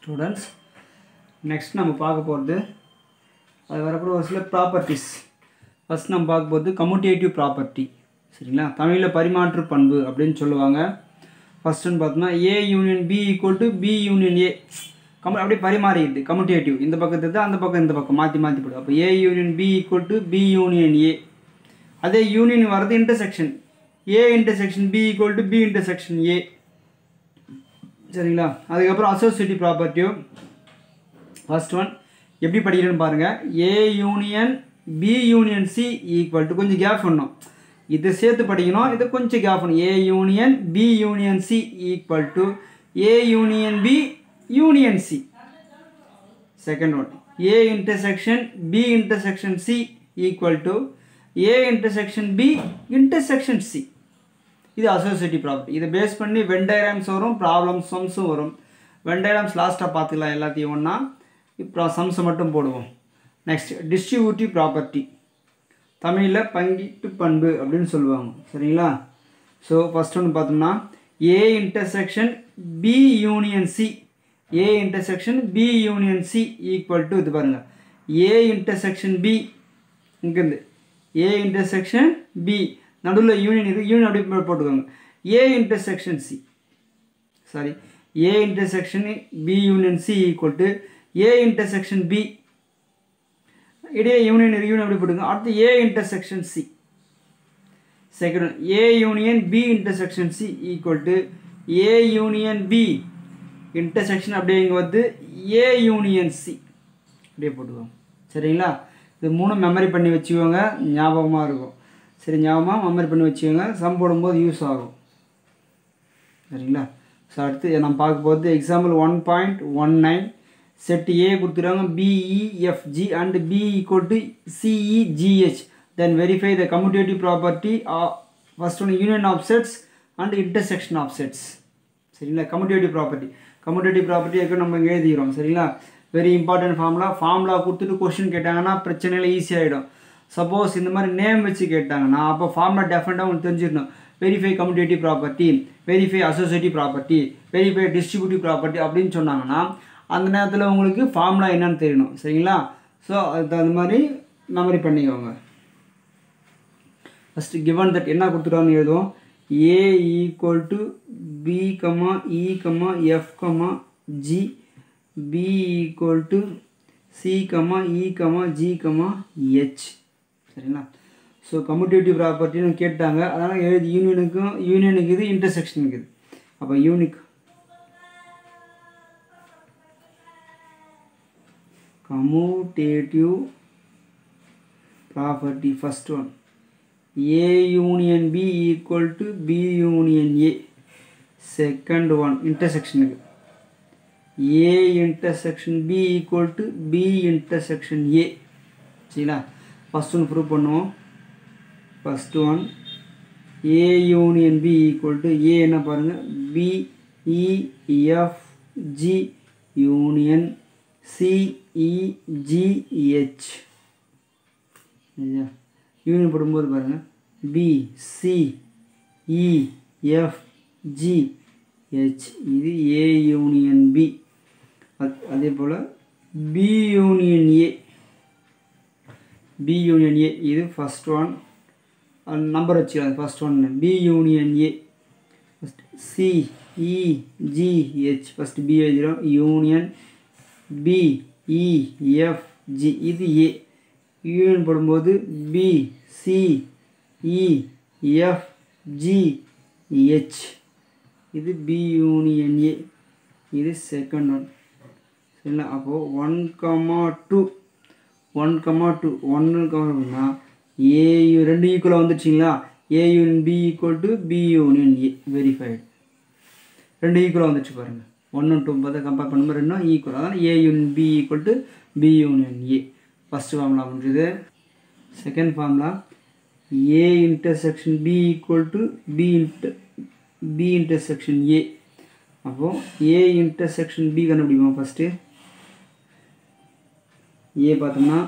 students next நம்ம பார்க்க போகிறது அது வரக்கூடிய ஒரு சில ப்ராப்பர்ட்டிஸ் ஃபஸ்ட் நம்ம பார்க்க போகிறது கம்யூட்டேட்டிவ் ப்ராப்பர்ட்டி சரிங்களா தமிழில் பரிமாற்று பண்பு அப்படின்னு சொல்லுவாங்க ஃபஸ்ட்டுன்னு பார்த்தோம்னா A union B equal to B union A come அப்படியே பரிமாறிடுது கம்யூட்டேட்டிவ் இந்த பக்கத்தை தான் அந்த பக்கம் இந்த பக்கம் மாற்றி மாற்றி போடும் அப்போ A union B equal to B union A அதே யூனியன் வர்றது intersection A intersection B equal to B intersection A சரிங்களா அதுக்கப்புறம் அசோசியேட்டிவ் ப்ராப்பர்ட்டியும் ஃபர்ஸ்ட் ஒன் எப்படி படிக்கிறேன்னு பாருங்கள் A union B union C equal to கொஞ்சம் கேப் பண்ணணும் இதை சேர்த்து படிக்கணும் இதை கொஞ்சம் கேப் பண்ணணும் A union B union C equal to A union B union C second one A intersection B intersection C equal to A intersection B intersection C இது associative property இதை பேஸ் பண்ணி வென் டயராம்ஸ் வரும் problem சம்ஸும் வரும் when டயராம்ஸ் லாஸ்ட்டாக பார்த்துக்கலாம் எல்லாத்தையும் ஒன்றா இப்போ சம்ஸை மட்டும் போடுவோம் நெக்ஸ்ட் டிஸ்ட்ரிபியூட்டிவ் ப்ராப்பர்ட்டி தமிழில் பங்கீட்டு பண்பு அப்படின்னு சொல்லுவாங்க சரிங்களா ஸோ ஃபஸ்ட் ஒன்று பார்த்தோம்னா A intersection B union C A intersection B union C equal to இது பாருங்கள் ஏ இன்டர்செக்ஷன் பி இங்கேருந்து ஏ இன்டர்செக்ஷன் பி நடுவில் யூனியன் இது யூனியன் அப்படி போட்டுக்கோங்க A intersection C sorry A intersection B union C equal to A intersection B இடையே union union அப்படி போட்டுக்கோங்க அடுத்து A intersection C second A union B intersection C equal to A union B intersection அப்படியே இங்கே வந்து A union C அப்படியே போட்டுக்கோங்க சரிங்களா இது மூணு மெமரி பண்ணி வச்சுக்கோங்க ஞாபகமாக இருக்கும் சரி ஞாபகமாக மெமரி பண்ணி வச்சுக்கோங்க சம் போடும்போது யூஸ் ஆகும் சரிங்களா ஸோ அடுத்து நம்ம பார்க்க போகிறது example one point one nine set A கொடுத்துருக்காங்க B E F G and B equal to C E G H then verify the commutative property first one union of sets and intersection of sets சரிங்களா கம்யூட்டேட்டிவ் ப்ராப்பர்ட்டி கம்யூட்டேட்டிவ் ப்ராப்பர்ட்டி இருக்க நம்ம இங்கே எழுதிக்கிறோம் சரிங்களா very important formula formula கொடுத்துட்டு question கேட்டாங்கன்னா பிரச்சனையில் ஈஸியாகிடும் சப்போஸ் இந்த மாதிரி நேம் வச்சு கேட்டாங்கன்னா அப்போ ஃபார்முலா டெஃபினட்டாக உங்களுக்கு தெரிஞ்சிடணும் verify commutative property verify associative property verify distributive property அப்படின்னு சொன்னாங்கன்னா அந்த நேரத்தில் உங்களுக்கு ஃபார்முலா என்னன்னு தெரியணும் சரிங்களா ஸோ அதுக்கு தகுந்த மாதிரி மெமரி பண்ணிக்கோங்க ஃபஸ்ட்டு கிவன் தட் என்ன கொடுத்துருவான்னு எழுதுவோம் A equal to B comma E comma F comma G B equal to C comma E comma G comma H சரிங்களா ஸோ கம்யூட்டேட்டிவ் ப்ராப்பர்ட்டின்னு கேட்டாங்க அதனால் எழுதி யூனியனுக்கும் யூனியனுக்கு இது இன்டர்செக்ஷனுக்கு இது அப்போ unique commutative property first one a union b equal to b union a second one intersection a intersection b equal to b intersection a சரிங்களா ஃபஸ்ட் ஒன் ப்ரூவ் பண்ணுவோம் first one A union B equal to A என்ன பாருங்கள் B E F G union C E G H union போடும்போது பாருங்கள் B C E F G H இது A union B அதே போல் B union A B union A இது ஃபஸ்ட் ஒன் நம்பர் வச்சுக்கலாம் first one B union A first C E G H first B எழுதிடும் union B E F G இது A union போடும்போது B C E F G H இது B union A இது second one சரிங்களா அப்போது one comma two one comma two ஒன்று comma A ரெண்டு ஈக்குவலாக வந்துடுச்சிங்களா A union B equal to B union A verified ரெண்டு ஈக்குவலாக வந்துச்சு பாருங்கள் ஒன்று டூ பார்த்தா கம்பேர் பண்ணும்போது ரெண்டும் ஈக்குவல் அதான் A union B equal to B union A first formula முடிஞ்சுது second formula A intersection B equal to B inter B intersection A அப்போது ஏ இன்டர்செக்ஷன் பி கண்டுபிடிப்போம் ஃபஸ்ட்டு ஏ பார்த்தோம்னா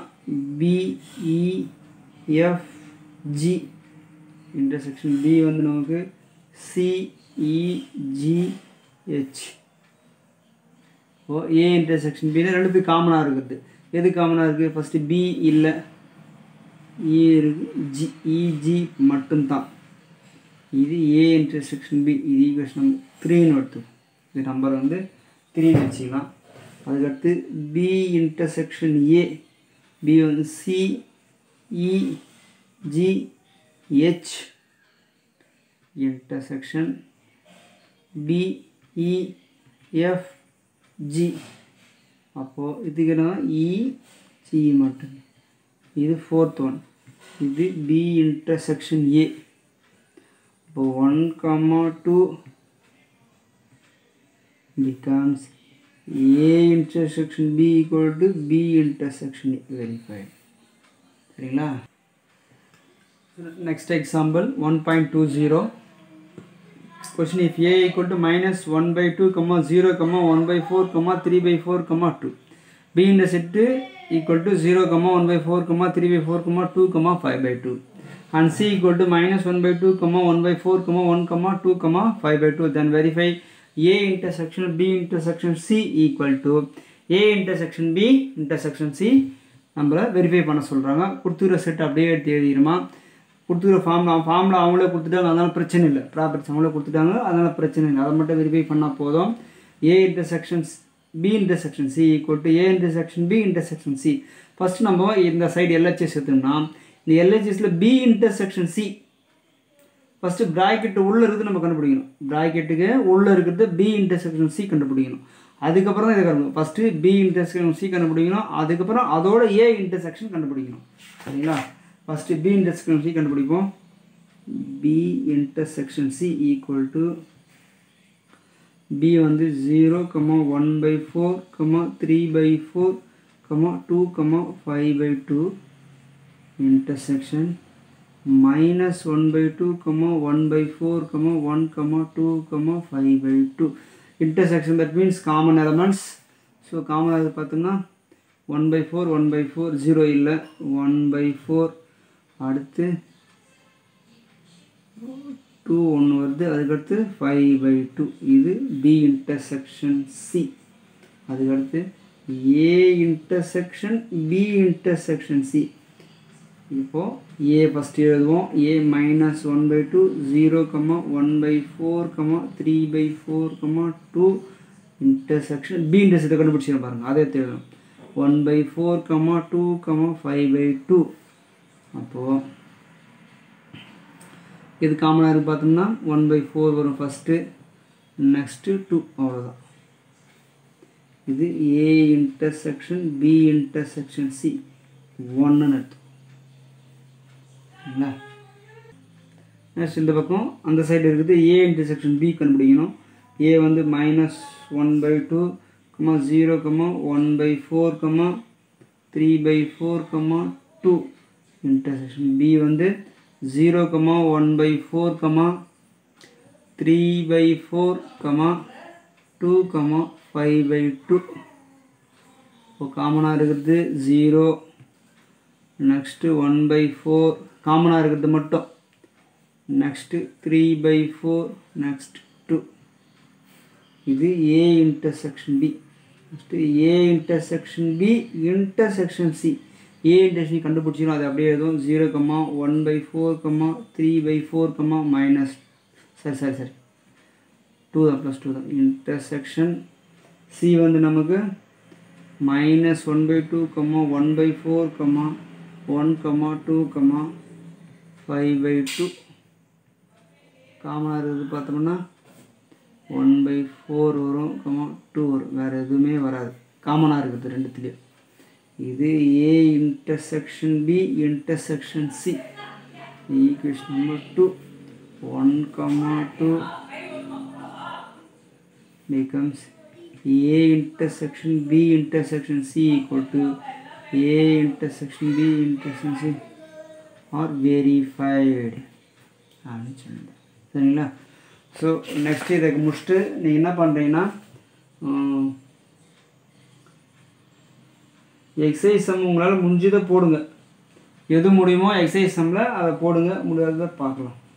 பிஇஎஃப்ஜி இன்டர்செக்ஷன் பி வந்து நமக்கு சிஇஜிஹெச் ஓ ஏ intersection B ரெண்டுத்துக்கு காமனாக இருக்குது எது காமனாக இருக்குது ஃபஸ்ட்டு பி இல்லை இ இருக்கு ஜி இஜி மட்டும்தான் இது ஏ இன்டர்செக்ஷன் பி இது ஈக்குவேஷன் நம்பர் த்ரீன்னு எடுத்து இது நம்பர் வந்து த்ரீன்னு வச்சுக்கலாம் அதுக்கடுத்து பி இன்டர்செக்ஷன் ஏ பி வந்து C E G H intersection B E F G அப்போது இதுக்கு என்ன இ ஜி மட்டும் இது ஃபோர்த் ஒன் இது பி இன்டர்செக்ஷன் ஏ இப்போ one comma two becomes A intersection B equal to B intersection A verified சரிங்களா next example one point two zero question if A equal to minus one by two comma zero comma one by four comma three by four comma two B இந்த set equal to zero comma one by four comma three by four comma two comma five by two and C equal to minus one by two comma one by four comma one comma two comma five by two then verify A intersection B intersection C equal to A intersection B intersection C நம்மளை verify பண்ண சொல்கிறாங்க கொடுத்துக்கிற set அப்படியே எடுத்து எழுதிடுமா கொடுத்துக்கிற ஃபார்ம்ல ஃபார்மில் அவங்களே கொடுத்துட்டாங்க அதனால் பிரச்சனை இல்லை ப்ராப்பர்ட்டிஸ் அவங்களே கொடுத்துட்டாங்க அதனால் பிரச்சனை இல்லை அதை மட்டும் வெரிஃபை பண்ணால் போதும் A intersections B intersection C equal to A intersection B intersection C first நம்ம இந்த சைடு எல்ஹெச்எஸ் எடுத்தோம்னா இந்த எல்ஹெச்எஸில் B intersection C first bracket உள்ளே இருக்குது நம்ம கண்டுபிடிக்கணும் ப்ராக்கெட்டுக்கு உள்ளே இருக்கிறது பி இன்டர்செக்ஷன் சி கண்டுபிடிக்கணும் அதுக்கப்புறம் தான் இதை கண்டுபிடிக்கணும் ஃபஸ்ட்டு பி இன்டர்செக்ஷன் சி கண்டுபிடிக்கணும் அதுக்கப்புறம் அதோட ஏ இன்டர்செக்ஷன் கண்டுபிடிக்கணும் சரிங்களா ஃபஸ்ட்டு பி இன்டர்செக்ஷன் சி கண்டுபிடிப்போம் B intersection C equal to B வந்து zero comma one by four comma three by four comma two comma five by two intersection minus 1 by 2 comma 1 by 4 comma 1 comma 2 comma 5 by 2 intersection that means common elements so common அது பார்த்தோம்னா 1 by 4 1 by 4 0 இல்லை 1 by 4 அடுத்து 2 ஒன்று வருது அதுக்கடுத்து 5 by 2 இது B intersection C அதுக்கடுத்து A intersection B intersection C இப்போது ஏ ஃபஸ்ட்டு எழுதுவோம் A minus one by two zero comma one by four comma three by four comma two intersection B intersection கண்டுபிடிச்சிடும் பாருங்கள் அதை எடுத்து எழுதணும் one by four comma two comma five by two அப்போது இது காமனாக இருக்குது பார்த்தோம்னா ஒன் பை ஃபோர் வரும் ஃபஸ்ட்டு நெக்ஸ்ட்டு டூ அவ்வளோதான் இது A intersection B intersection C ஒன்றுன்னு அர்த்தம் சரிங்களா நெக்ஸ்ட் இந்த பக்கம் அந்த சைடு இருக்குது ஏ இன்டர்செக்ஷன் பி கண்டுபிடிக்கணும் ஏ வந்து minus one by two comma zero comma one by four comma three by four comma two intersection B வந்து zero comma one by four comma three by four comma two comma five by two இப்போ காமனாக இருக்கிறது zero next one by four காமனாக இருக்கிறது மட்டும் next three by four next two இது A intersection B next A intersection B intersection C A intersection கண்டுபிடிச்சிடும் அது அப்படியே எதுவும் zero comma one by four comma three by four comma minus சரி சரி சரி டூ தான் ப்ளஸ் டூ தான் இன்டர்செக்ஷன் சி வந்து நமக்கு minus one by two comma one by four comma one comma two comma five by two காமனாக இருக்குது பார்த்தோம்னா ஒன் பை ஃபோர் வரும் கம்மா டூ வரும் வேறு எதுவுமே வராது காமனாக இருக்குது ரெண்டுத்துலேயும் இது A intersection B intersection C equation number two one comma two becomes A intersection B intersection C equal to A intersection B intersection C are verified அப்படின்னு சொல்லுங்கள் சரிங்களா ஸோ நெக்ஸ்ட் இதை முடிச்சுட்டு நீங்கள் என்ன பண்ணுறீங்கன்னா எக்ஸசைஸ் சம் உங்களால் முடிஞ்சதை போடுங்க எது முடியுமோ எக்ஸசைஸ் சம்மில் அதை போடுங்க முடியாததை பார்க்கலாம்